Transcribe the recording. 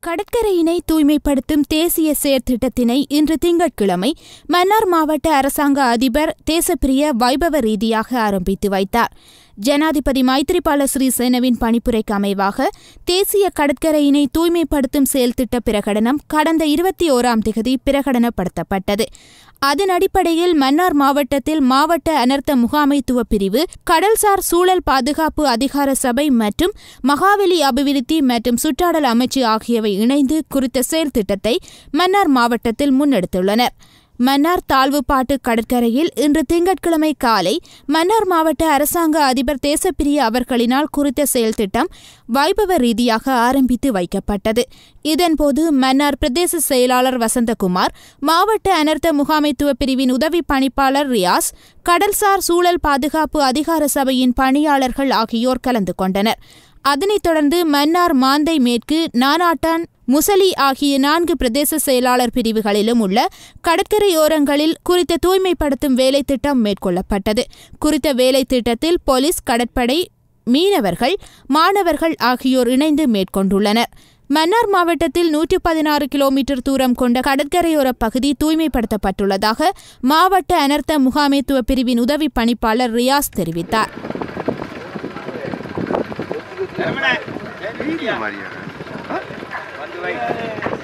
கடற்கரையினை தூய்மைப்படுத்தும் தேசிய செயற்திட்டத்தினை இன்று திங்கட்கிழமை மன்னார் மாவட்ட அரசாங்க அதிபர் தேசப்பிரிய வைபவ ரீதியாக ஆரம்பித்து வைத்தார் ஜனாதிபதி மைத்ரிபால சிறிசேனவின் பணிப்புரைக்கு அமைவாக தேசிய கடற்கரையினை தூய்மைப்படுத்தும் செயல்திட்ட பிரகடனம் கடந்த இருபத்தி ஓராம் திகதி பிரகடனப்படுத்தப்பட்டது அதன் அடிப்படையில் மன்னார் மாவட்டத்தில் மாவட்ட அனர்த்த முகாமைத்துவ பிரிவு கடல்சார் சூழல் பாதுகாப்பு அதிகார சபை மற்றும் மகாவலி அபிவிருத்தி மற்றும் சுற்றாடல் அமைச்சு ஆகியவை இணைந்து குறித்த செயல்திட்டத்தை மன்னார் மாவட்டத்தில் முன்னெடுத்துள்ளனர் மன்னார் தாழ்வுப்பாட்டு கடற்கரையில் இன்று திங்கட்கிழமை காலை மன்னார் மாவட்ட அரசாங்க அதிபர் தேசப்பிரிய அவர்களினால் குறித்த செயல்திட்டம் வைபவ ரீதியாக ஆரம்பித்து வைக்கப்பட்டது இதன்போது மன்னார் பிரதேச செயலாளர் வசந்தகுமார் மாவட்ட அனர்த்த முகாமைத்துவ பிரிவின் உதவி பணிப்பாளர் ரியாஸ் கடல்சார் சூழல் பாதுகாப்பு அதிகார சபையின் பணியாளர்கள் ஆகியோர் கலந்து கொண்டனர் அதனைத் தொடர்ந்து மன்னார் மாந்தை மேற்கு நானாட்டான் முசலி ஆகிய நான்கு பிரதேச செயலாளர் பிரிவுகளிலும் உள்ள கடற்கரையோரங்களில் குறித்த தூய்மைப்படுத்தும் வேலை திட்டம் மேற்கொள்ளப்பட்டது குறித்த வேலை திட்டத்தில் போலீஸ் கடற்படை மீனவர்கள் மாணவர்கள் ஆகியோர் இணைந்து மேற்கொண்டுள்ளனர் மன்னார் மாவட்டத்தில் நூற்றி பதினாறு கிலோமீட்டர் தூரம் கொண்ட கடற்கரையோர பகுதி தூய்மைப்படுத்தப்பட்டுள்ளதாக மாவட்ட அனர்த்த முகாமைத்துவ பிரிவின் உதவி பணிப்பாளர் ரியாஸ் தெரிவித்தார் María.